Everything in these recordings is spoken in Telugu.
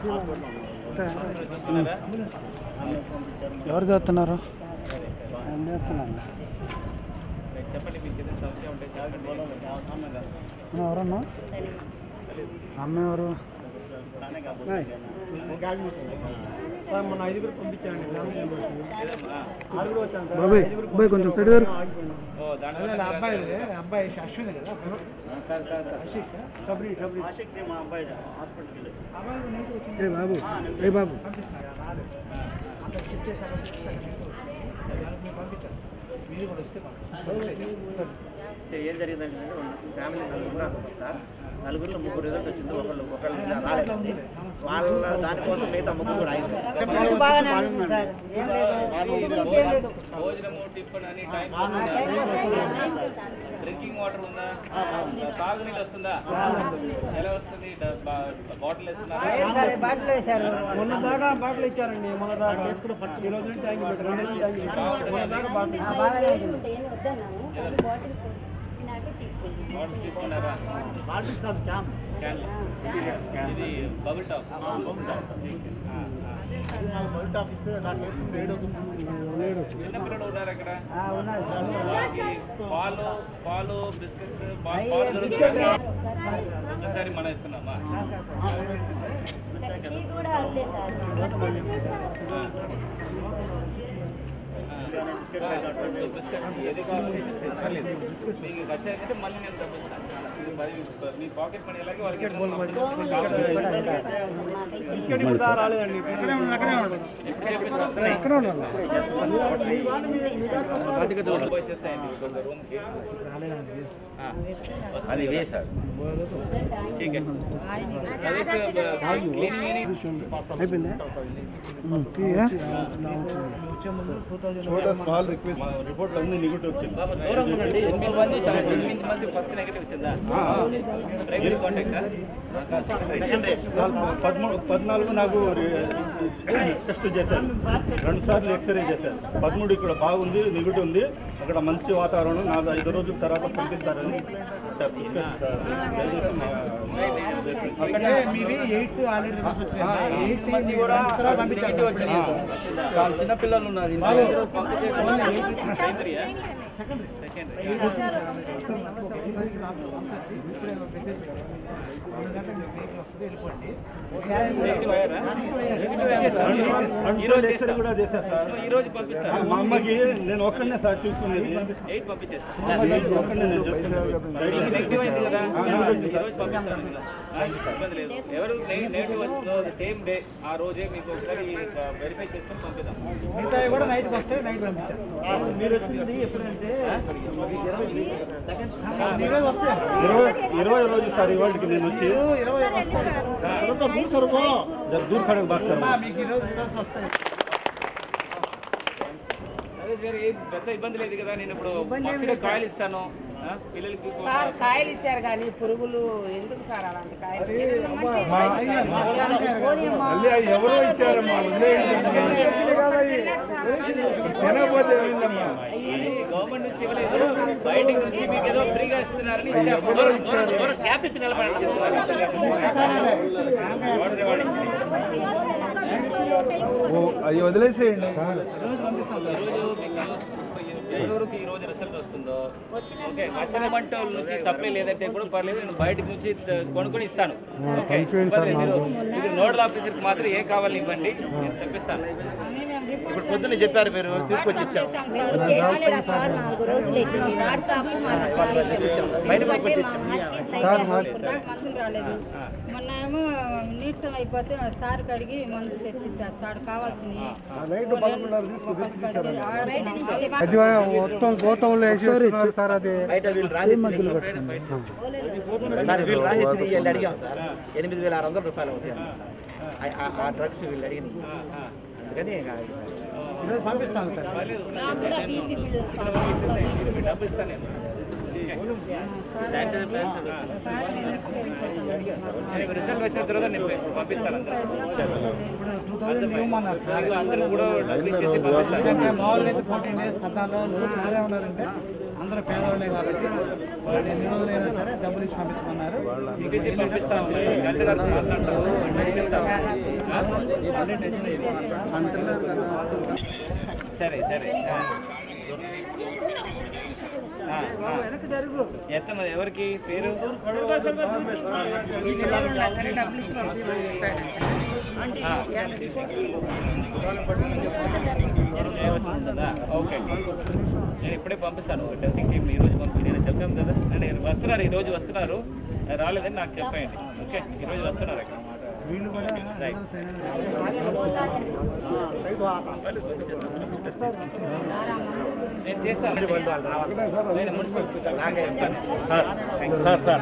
ఎవరు చేస్తున్నారు చెప్పండి మీకు ఏదైనా సమస్య ఉంటే చెప్పండి ఎవరన్నా అమ్మ ఎవరు మన ఐదుగురు పంపించాండి ఆరుగురు వచ్చాను సార్ బాబాయ్ బాబాయ్ కొంచెం సైడ్ గారు ఓ దాంట్లో అబ్బాయి అబ్బాయి అశ్విన్ కదా అషిక్ కబరి కబరి ఏ బాబు ఏ బాబు ఏం జరిగిందంటే ఫ్యామిలీ నలుగురు అనుకుంటా సార్ నలుగురిలో ముగ్గురు రిజల్ట్ వచ్చింది ఒకళ్ళు ఒకళ్ళు ఇంకా రాలేదండి వాళ్ళ దానికోసం మిగతా ముగ్గురు కూడా అయింది భోజనము టిఫిన్ అని టైం డ్రింకింగ్ వాటర్ ఉందా తాగునీళ్ళు వస్తుందా ఎలా వస్తుంది డ- బా- బాటిల్ వేస్తున్నారా మొన్న దాకా బాటిల్ ఇచ్చారండి మొన్న దాకా ఈ రోజు నుంచి ట్యాంక్ పెట్టారు రెండు రోజులు ట్యాంక్ పెట్టారు మొన్న దాకా బాటిల్ బాటిల్ తీసుకున్నారా బాటిల్స్ కాదు క్యామ్ క్యాన్ ఇది బబుల్ టాప్ బయట ఆఫీస్ దాంట్లో వేసుకుంటే ఏడు అవుతుంది చిన్నపిల్లలు ఉన్నారు అక్కడ వాళ్ళకి పాలు పాలు బిస్కెట్స్ పాలు పాలు దొరుకుతుందా? ఒక్కసారి మనం ఇస్తున్నామా బిస్కెట్స్ ఏది కావాలి పర్లేదు మీకు వచ్చాకంటే మళ్ళీ నేను పంపిస్తాను ఇది మరి మీ పాకెట్ మనీ ఎలాగే వాళ్ళకి బిస్కెట్ ఇప్పుడు దాకా రాలేదండి వచ్చేసాయండి కొంత రూమ్కి అది వే సార్ ठीक है अरे से क्लीनिंग नहीं అయిపోయిందా ఉమ్, తీయా? స్మాల్ రిక్వెస్ట్ రిపోర్ట్ అన్ని నెగిటివ్ వచ్చింది బాబా దూరం ఉండండి ఎనిమిది మంది ఎనిమిది మంది ఫస్ట్ నెగటివ్ వచ్చిందా ప్రైమరీ కాంటాక్టా పదమూడు పద్నాలుగు నాకు టెస్ట్ చేశారు రెండు సార్లు ఎక్స్రే చేశారు పదమూడు ఇక్కడ బాగుంది నెగిటివ్ ఉంది అక్కడ మంచి వాతావరణం నాలుగు ఐదు రోజుల తర్వాత పంపిస్తారని చెప్పారు. దయచేసి మా- మంది కూడా నెగటివ్ వచ్చింది చాలా చిన్న పిల్లలు ఉన్నారు సెకండరీయా సెకండరీ నెగటివ్ అయ్యారా రెండు సార్లు ఎక్స్రే కూడా చేశారు సార్ ఈ రోజు పంపిస్తారు మా అమ్మకి నేను ఒక్కడనే సార్ చూసుకునేది ఎయిట్ పంపించేస్తాను మా అమ్మకి ఒక్కడనే నేను చూసుకునేది నెగిటివ్ అయింది కదా ఈ రోజు పంపిస్తాను ఆ, ఇబ్బంది లేదు ఎవరు నె- నెగిటివ్ వస్తుందో సేమ్ డే ఆ రోజే మీకు ఒకసారి వెరిఫై చేసుకొని పంపిద్దాం మిగతా కూడా నైట్కి వస్తే నైట్ పంపించారు మీరు వచ్చింది ఎప్పుడంటే ఇరవై వస్తాయి ఇరవై ఇరవై రోజు సార్ ఇవాళకి నేను వచ్చి జర దూర్ ఖడక్ బాత్ కర్ మీకు ఈరోజు రిజల్ట్స్ వస్తాయి అదే సరే ఏం పెద్ద ఇబ్బంది లేదు కదా నేను ఇప్పుడు ఫస్ట్ కాయలు ఇస్తాను ఆ, పిల్లలకి సార్ కాయలు ఇచ్చారు కానీ పురుగులు ఎందుకు సార్ అలాంటి కాయలు మళ్ళీ అది ఎవరో ఇచ్చారమ్మా తినకపోతే ఏమైందమ్మా గవర్నమెంట్ నుంచి ఇవ్వలేదు బయటికి నుంచి మీకు ఏదో ఫ్రీగా ఇస్తున్నారని ఇచ్చారు క్యాప్ ఇచ్చి నిలబడండి అవి వదిలేసేయండి ఈరోజు మీకు ఎవరికి ఈ రోజు రిజల్ట్ వస్తుందో ఓకే వచ్చిన మంటోళ్ళ నుంచి సప్లై లేదంటే కూడా పర్లేదు నేను బయట నుంచి త- కొనుక్కొని ఇస్తాను ఓకే ఇబ్బంది లేదు. మీరు మీరు నోడల్ ఆఫీసర్కి మాత్రం ఏ కావాలి ఇవ్వండి నేను తెప్పిస్తాను ఇప్పుడు పొద్దున్న చెప్పారు మీరు తీసుకొచ్చి ఇచ్చాము సార్ నాలుగు రోజులు ఎక్కింది వాట్సాప్ బయట పంపించి ఇచ్చాము మందులు రాలేదు మొన్న ఏమో నీరసం అయిపోతే సార్ కడిగి మందు తెచ్చిచ్చారు సార్ కావాల్సినవి అది మొత్తం గోతంలో వేసేస్తున్నారు సార్ అది బయట వీళ్ళు రాసి మరి వీళ్ళు రాసి వీళ్ళు అడిగాం సార్ ఎనిమిది వేల ఆరు వందల రూపాయలు అవుతాయి ఆ- ఆ- ఆ డ్రగ్స్ వీళ్ళు అడిగినాయి అందుకని ఇక పంపిస్తాను పర్లేదు, డబ్బు ఇస్తాను నేను శానిటరీ ప్లాన్స్ నేను రిజల్ట్ వచ్చిన తర్వాత నేను పంపిస్తాను అందరూ అందరూ కూడా డబ్బులు ఇచ్చేసి పంపిస్తాను మామూలుగా అయితే ఫోర్టీన్ డేస్ పద్నాలుగు రోజులు సారే ఉన్నారంటే అందరూ పేదవాళ్ళే కాబట్టి వాళ్ళు ఎన్ని రోజులైనా సరే డబ్బులు ఇచ్చి పంపించమన్నారు ఇంకేసి పంపిస్తాం కలెక్టర్ గారితో మాట్లాడతారు పంపిస్తాం ఆ? సరే సరే ఆ. ఆ, ఆ. ఎంత ఎవరికి పేరు ఆ. చేయవలసి ఉంటుందా ఓకే నేను ఇప్పుడే పంపిస్తాను టెస్టింగ్ టీమ్ ఈ రోజు పంపి నేను చెప్పాను కదా నేను వస్తున్నారు ఈ రోజు వస్తున్నారు రాలేదని నాకు చెప్పండి ఓకే ఈ రోజు వస్తున్నారు అక్కడ రైట్ నేను చేస్తాను నేను మున్సిపల్ చెప్తాను సార్ సార్ సార్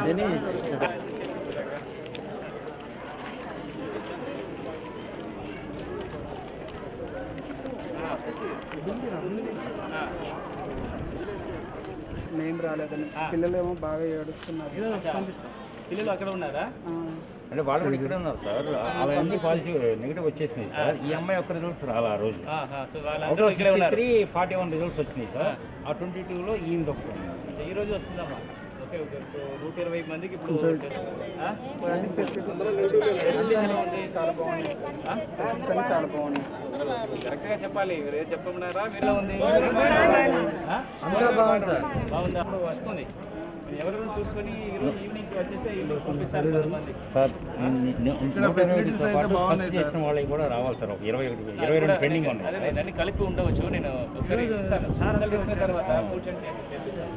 నేను రాలేదని ఆ. పిల్లలేమో బాగా ఏడుస్తున్నారు పంపిస్తాను పిల్లలు అక్కడ ఉన్నారా అంటే వాళ్ళు కూడా ఇక్కడ ఉన్నారు సార్ అవన్నీ పాజిటివ్ నెగిటివ్ వచ్చేసినాయి సార్ ఈ అమ్మాయి ఒక్క రిజల్ట్స్ రాలా ఆ రోజు ఆహా, సో వాళ్ళందరూ ఇక్కడే ఉన్నారు త్రీ ఫార్టీ వన్ రిజల్ట్స్ వచ్చినాయి సార్ ఆ ట్వంటీ టూలో ఈయన ఒకటి ఉంది. ఈ రోజు వస్తుందమ్మా ఓకే ఓకే సో నూట ఇరవై మందికి ఇప్పుడు ఆ? కండిషన్ ఎలా ఉంది? చాలా బాగుంది ఆ? కానీ చాలా బాగుంది కరెక్ట్గా చెప్పాలి మీరు ఏదో చెప్పమన్నారా మీలో ఉంది ఆ? బాగుందా అప్పుడు వస్తుంది ఎవరెవరు చూసుకొని ఈరోజు ఈవినింగ్ వచ్చేస్తే ఈవినింగ్ పంపిస్తారు కొంతమంది సార్ ని- ని- నూట ఎనభై ఒకటితో పాటు ఖర్చు చేసిన వాళ్ళకి కూడా రావాలి సార్ ఒక ఇరవై ఒకటి ఇరవై రెండు పెండింగ్ ఉన్నాయి అదే నేను అన్ని కలిపి ఉండవచ్చు నేను ఒకసారి ఇస్తాను రిజల్ట్ ఇచ్చిన తర్వాత కూర్చొని చేసి- చేపిస్తాను.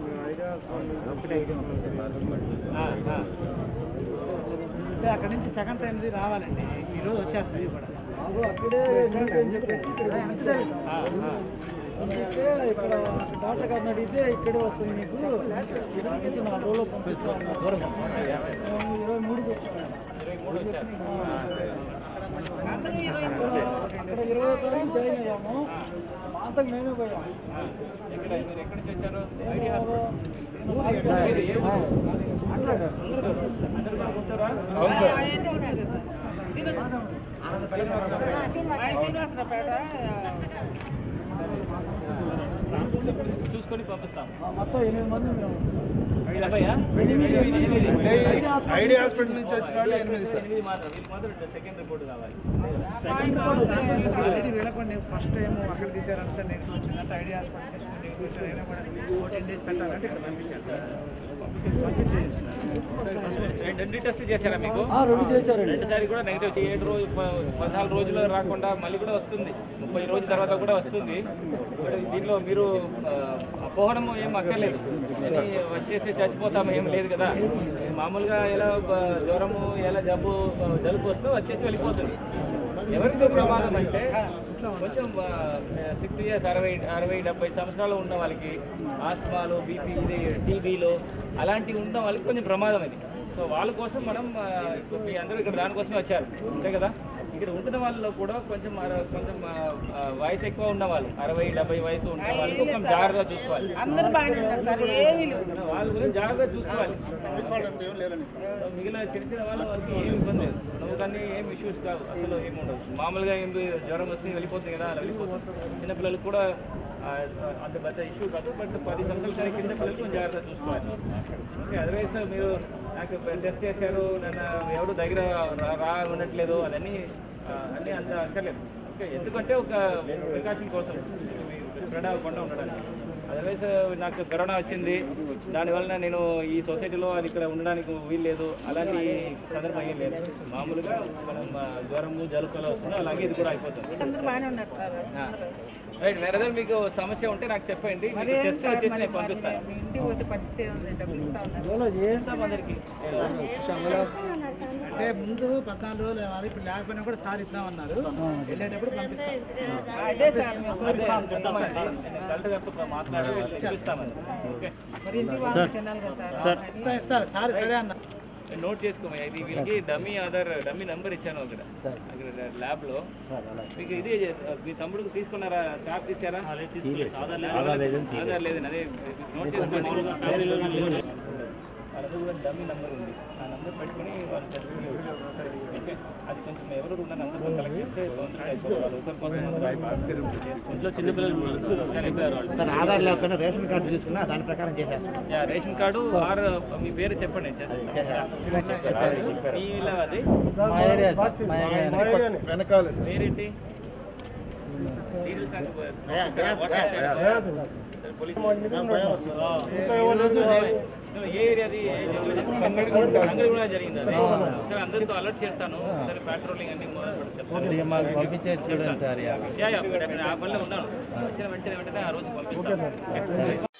ఆ, ఆ. అంటే అక్కడ నుంచి సెకండ్ టైం రావాలండి ఈ రోజు వచ్చేస్తాయి కూడా ఆ, ఆ. ఇక్కడ డాక్టర్ గారిని అడిగితే ఇక్కడే వస్తుంది మీకు ఇక్కడి నుంచి నా రోజులో పంపిస్తాను దూరం ఇరవై మూడుకి వచ్చాను ఇరవై మూడు వచ్చారు అక్కడ ఇరవై తారీఖు జాయిన్ అయ్యాము మా అంతకు మేమే పోయాము ఆ, ఎక్కడ మీరు ఎక్కడి నుంచి వచ్చారు ఐడి హాస్పిటల్ అందరూ బాగుంటారా చూసుకొని పంపిస్తాం మొత్తం ఎనిమిది మంది మేము డెబ్బయా? ఎనిమిది ఎనిమిది. ఐడి హాస్పిటల్ నుంచి వచ్చిన వాళ్ళు ఎనిమిది సార్ ఎనిమిది మాత్రం వీళ్ళు మాత్రం సెకండ్ రిపోర్ట్ కావాలి ఆల్రెడీ వీళ్ళకుండా ఫస్ట్ టైం అక్కడ తీసారు సార్ నెగిటివ్ వచ్చిందంటే ఐడి హాస్పిటల్ తీసుకుని నెగిటివ్ వచ్చారు అయినా కూడా ఫోర్టీన్ డేస్ పెట్టాలంటే ఇక్కడ పంపించారు సార్ పంపించేసి సార్ రెండు టెస్ట్ చేశారా మీకు రెండు చేశారండి రెండుసారి కూడా నెగిటివ్ వచ్చి ఏడు రోజు ప- పద్నాలుగు రోజులు రాకుండా మళ్ళీ కూడా వస్తుంది ముప్పై రోజుల తర్వాత కూడా వస్తుంది మరి దీనిలో మీరు ఆ, అపోహడం ఏం అక్కర్లేదు ఇది వచ్చేసి చచ్చిపోతాము ఏం లేదు కదా ఇది మామూలుగా ఎలా బ- జ్వరము ఎలా జబ్బు జలుబు వస్తే వచ్చేసి వెళ్ళిపోతుంది ఎవరికి ప్రమాదం అంటే కొంచెం సిక్స్టీ ఇయర్స్ అరవై అరవై డెబ్బై సంవత్సరాలు ఉన్న వాళ్ళకి ఆస్మాలు బీపీ ఇది టీబీలో అలాంటివి ఉన్న వాళ్ళకి కొంచెం ప్రమాదం ఇది సో వాళ్ళ కోసం మనం ఆ, ఇప్పుడు మీ అందరూ ఇక్కడ దానికోసమే వచ్చారు అంతే కదా ఇక్కడ ఉంటున్న వాళ్ళలో కూడా కొంచెం అర- కొంచెం ఆ, ఆ, వయసు ఎక్కువ ఉన్న వాళ్ళు అరవై డెబ్బై వయసు ఉన్న వాళ్ళకి కొంచెం జాగ్రత్తగా చూసుకోవాలి అందరూ బాగానే ఉన్నారు సార్ ఏమీ లేదు వాళ్ళ గురించి జాగ్రత్తగా చూసుకోవాలి మిగిలిన చిన్న చిన్న వాళ్ళ వాళ్ళకి ఏమి ఇబ్బంది లేదు నువ్వు కానీ ఏం ఇష్యూస్ కావు అసలు ఏమి ఉండదు మామూలుగా ఏం జ్వరం వస్తే వెళ్ళిపోతుంది కదా అలా వెళ్ళిపోతుంది చిన్నపిల్లలకు కూడా ఆ, అంత పెద్ద ఇష్యూ కాదు బట్ పది సంవత్సరాల కన్నా కింద పిల్లలు కొంచెం జాగ్రత్తగా చూసుకోవాలి ఓకే అదర్వైజ్ మీరు నాకు టెస్ట్ చేశారు నన్ను ఎవరు దగ్గర రా- రా ఉండట్లేదు అదన్నీ ఆ, అన్నీ అంత అక్కర్లేదు ఓకే ఎందుకంటే ఒక ప్రికాషన్ కోసం స్ప్రెడ్ అవ్వకుండా ఉండడానికి అదర్వైజ్ నాకు కరోనా వచ్చింది దానివల్ల నేను ఈ సొసైటీలో అది ఇక్కడ ఉండడానికి వీలు లేదు అలాంటి సందర్భం ఏం లేదు మామూలుగా మనం ఆ, జ్వరము జలుబులో వస్తుందో అలాగే ఇది కూడా అయిపోతుంది అందరూ బాగానే ఉన్నారు సార్ రైట్ వేరే ఏదైనా మీకు సమస్య ఉంటే నాకు చెప్పండి మీకు టెస్ట్ వచ్చేసి నేను పంపిస్తాను మీ ఇంటికి పోతే పరిస్థితి ఉంది డబ్బులు ఇస్తా ఉన్నారు ఇస్తాం అందరికి అంటే ముందు పద్నాలుగు రోజులు ఇవ్వాలి ఇప్పుడు లేకపోయినా కూడా సార్ ఇద్దామన్నారు వెళ్ళేటప్పుడు పంపిస్తాం అదే సార్ మేము అదే, నేను కలెక్టర్ గారితో మాట్లాడి చూపిస్తామని ఓకే మరి ఇంటికి వాళ్ళు తినాలి కదా సార్ ఇస్తా ఇస్తారు సార్ సరే అన్న నోట్ చేసుకోమయ్యా ఇది వీళ్ళకి డమ్మీ ఆధార్ డమ్మీ నెంబర్ ఇచ్చాను అక్కడ అక్కడ ల్యాబ్లో మీకు ఇది మీ తమ్ముడికి తీసుకున్నారా స్టాఫ్ తీసారా ఆధార్ లేదు ఆధార్ లేదని అదే నోట్ చేసుకోండి వాళ్ళ దగ్గర కూడా డమ్మీ నెంబర్ ఉంది ఆ నెంబర్ పెట్టుకొని వాళ్ళు తెలుసుకునేవారు ఓకే అది కొంచెం ఎవరు ఉన్న నెంబర్ కలెక్ట్ చేస్తే తొందరగా అయిపోతుంది వాళ్ళ ఒకరి కోసం అందరూ ఇంట్లో చిన్నపిల్లలు చాలా అయిపోయారు వాళ్ళు సార్ ఆధార్ లేకపోయినా రేషన్ కార్డు తీసుకున్నా దాని ప్రకారం చేసేస్తాం యా, రేషన్ కార్డు ఆర్ మీ పేరు చెప్పండి నేను చేస్తాను మీలో అది మా ఏరియా సార్ మా ఏరియా వెనకాల పేరేంటి డీటెయిల్స్ అంటే గ్యాస్, గ్యాస్, వాట్సాప్ గ్యాస్. చేయండి. సరే, పోలీస్ ఏ ఏరియాది సంగడిగూడ జరిగింది అది సరే అందరితో అలర్ట్ చేస్తాను సరే పెట్రోలింగ్ అన్ని మొదలు పెడతాను కొద్దిగా మాకు పంపించేది చూడండి సార్ యా, యా, ఇక్కడ నేను ఆ పనిలో ఉన్నాను వచ్చిన వెంటనే వెంటనే ఆ రోజు పంపిస్తాను